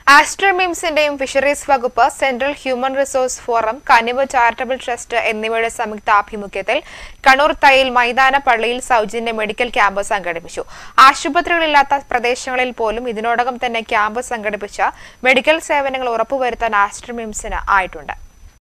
ആസ്ട്ര മിംസിന്റെയും ഫിഷറീസ് വകുപ്പ് central human resource forum Kanivu charitable trust എന്നിവയുടെ സംയുക്ത ആഭിമുഖ്യത്തിൽ കണ്ണൂർ തയ്യിൽ മൈതാന പള്ളിയിൽ സൗജന്യ മെഡിക്കൽ ക്യാമ്പ് സംഘടിപ്പിച്ചു ആശുപത്രികളില്ലാത്ത പ്രദേശങ്ങളിൽ പോലും ഇതിനോടകം തന്നെ ക്യാമ്പ് സംഘടിപ്പിച്ച മെഡിക്കൽ സേവനങ്ങൾ ഉറപ്പുവരുത്താൻ ആസ്ട്ര മിംസിന് ആയിട്ടുണ്ട്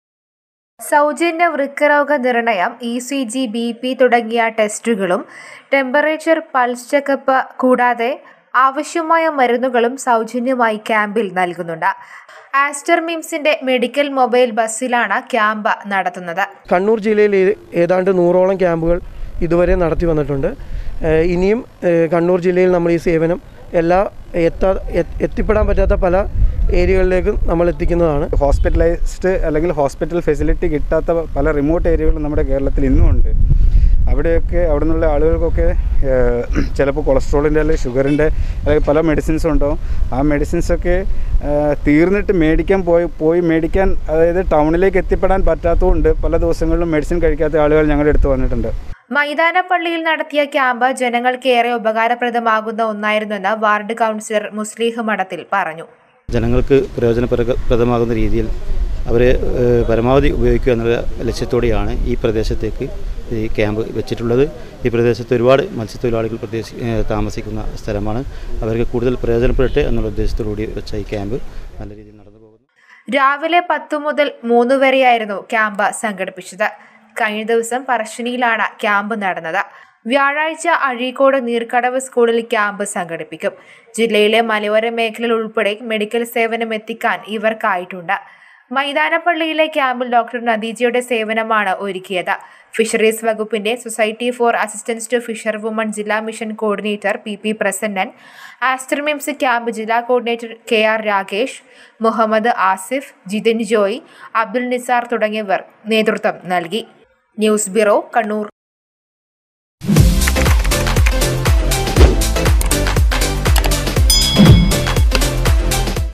സൗജന്യ വൃക്കരോഗ നിർണയം E C G B P തുടങ്ങിയ ടെസ്റ്റുകളും ടെമ്പറേച്ചർ പൾസ് ചെക്കപ്പ് കൂടാതെ ആവശ്യമായ മരുന്നുകളും സൗജന്യമായി ക്യാമ്പിൽ നൽകുന്നുണ്ട് ആസ്റ്റർ മിംസിന്റെ മെഡിക്കൽ മൊബൈൽ ബസ്സിലാണ് ക്യാമ്പ് നടത്തുന്നത് കണ്ണൂർ ജില്ലയിൽ ഏ- ഏതാണ്ട് നൂറോളം ക്യാമ്പുകൾ ഇതുവരെ നടത്തി വന്നിട്ടുണ്ട് ഏഹ് ഇനിയും ഏഹ് കണ്ണൂർ ജില്ലയിൽ നമ്മൾ ഈ സേവനം എല്ലാ എത്താ എ- എത്തിപ്പെടാൻ പറ്റാത്ത പല ഏരിയകളിലേക്കും നമ്മൾ എത്തിക്കുന്നതാണ് ഹോസ്പിറ്റലൈസ്ഡ് അല്ലെങ്കിൽ ഹോസ്പിറ്റൽ ഫെസിലിറ്റി കിട്ടാത്ത പല റിമോട്ട് ഏരിയകളും നമ്മുടെ കേരളത്തിൽ ഇന്നും ഉണ്ട് അവിടെയൊക്കെ അവിടെ നിന്നുള്ള ആളുകൾക്കൊക്കെ ഏഹ്, ചിലപ്പോൾ കൊളസ്ട്രോളിൻ്റെ അല്ലെങ്കിൽ ഷുഗറിൻ്റെ അല്ലെങ്കിൽ പല മെഡിസിൻസും ഉണ്ടാവും ആ മെഡിസിൻസൊക്കെ ഏഹ്, തീർന്നിട്ട് മേടിക്കാൻ പോയി പോയി മേടിക്കാൻ അതായത് ടൗണിലേക്ക് എത്തിപ്പെടാൻ പറ്റാത്തതുകൊണ്ട് പല ദിവസങ്ങളിലും മെഡിസിൻ കഴിക്കാത്ത ആളുകൾ ഞങ്ങളുടെ അടുത്ത് വന്നിട്ടുണ്ട് മൈതാനപ്പള്ളിയിൽ നടത്തിയ ക്യാമ്പ് ജനങ്ങൾക്ക് ഏറെ ഉപകാരപ്രദമാകുന്ന ഒന്നായിരുന്നെന്ന് വാർഡ് കൗൺസിലർ മുസ്ലിഹ് മഠത്തിൽ പറഞ്ഞു ജനങ്ങൾക്ക് പ്രയോജനപ്രദമാകുന്ന രീതിയിൽ അവരെ ഏഹ്, പരമാവധി ഉപയോഗിക്കുക എന്നുള്ള ലക്ഷ്യത്തോടെയാണ് ഈ പ്രദേശത്തേക്ക് ഈ ക്യാമ്പ് വെച്ചിട്ടുള്ളത് ഈ പ്രദേശത്ത് ഒരുപാട് മത്സ്യത്തൊഴിലാളികൾ പ്രദേശി ഏഹ്, താമസിക്കുന്ന സ്ഥലമാണ് അവർക്ക് കൂടുതൽ പ്രയോജനപ്പെടട്ടെ എന്നുള്ള ഉദ്ദേശത്തോടുകൂടി വെച്ച ഈ ക്യാമ്പ് നല്ല രീതിയിൽ നടന്നു പോകുന്നു രാവിലെ പത്തു മുതൽ മൂന്ന് വരെയായിരുന്നു ക്യാമ്പ് സംഘടിപ്പിച്ചത് കഴിഞ്ഞ ദിവസം പറശ്ശിനിയിലാണ് ക്യാമ്പ് നടന്നത് വ്യാഴാഴ്ച അഴീക്കോട് നീർക്കടവ് സ്കൂളിൽ ക്യാമ്പ് സംഘടിപ്പിക്കും ജില്ലയിലെ മലയോര മേഖലയിൽ ഉൾപ്പെടെ മെഡിക്കൽ സേവനം എത്തിക്കാൻ ഇവർക്കായിട്ടുണ്ട് മൈതാനപ്പള്ളിയിലെ ക്യാമ്പിൽ ഡോക്ടർ നദീജയുടെ സേവനമാണ് ഒരുക്കിയത് ഫിഷറീസ് വകുപ്പിന്റെ society for assistance to fisher woman ജില്ലാ mission coordinator P P Prasannan Aster MIMS camp ജില്ലാ coordinator K R Rakesh Muhammad Asif Jithin Joy Abdul Nisar തുടങ്ങിയവർ നേതൃത്വം നൽകി ന്യൂസ് ബ്യൂറോ കണ്ണൂർ